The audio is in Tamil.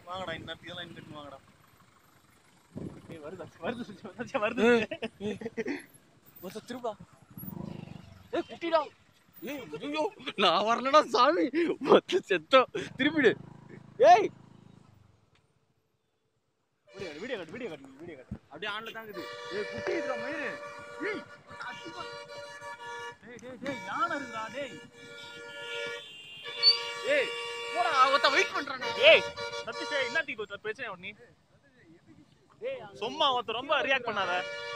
வாங்கடா இன்னத்துக்கு எல்லாம் இன்னும் வாங்கடா ஏய் வருது வருது வருது வருது ஒருத்த திருப்பா ஏய் குட்டிடா ஏய் ஐயோ நான் வரலடா சாமி மொத்த செத்தோம் திருப்பிடு ஏய் video cut video cut video cut அப்படியே ஆன்ல தாங்குது ஏய் குட்டி இதுடா மயிரு ஏய் டேய் டேய் டேய் யானை இருக்குடா டேய் ஏய் போடா ஒருத்த வெயிட் பண்றானே ஏய் சதீஷ் என்னத்துக்கு இப்போ பிரச்சனை ஒண்ணு டேய் சும்மா ஒருத்தர் ரொம்ப ரியாக்ட் பண்ணாத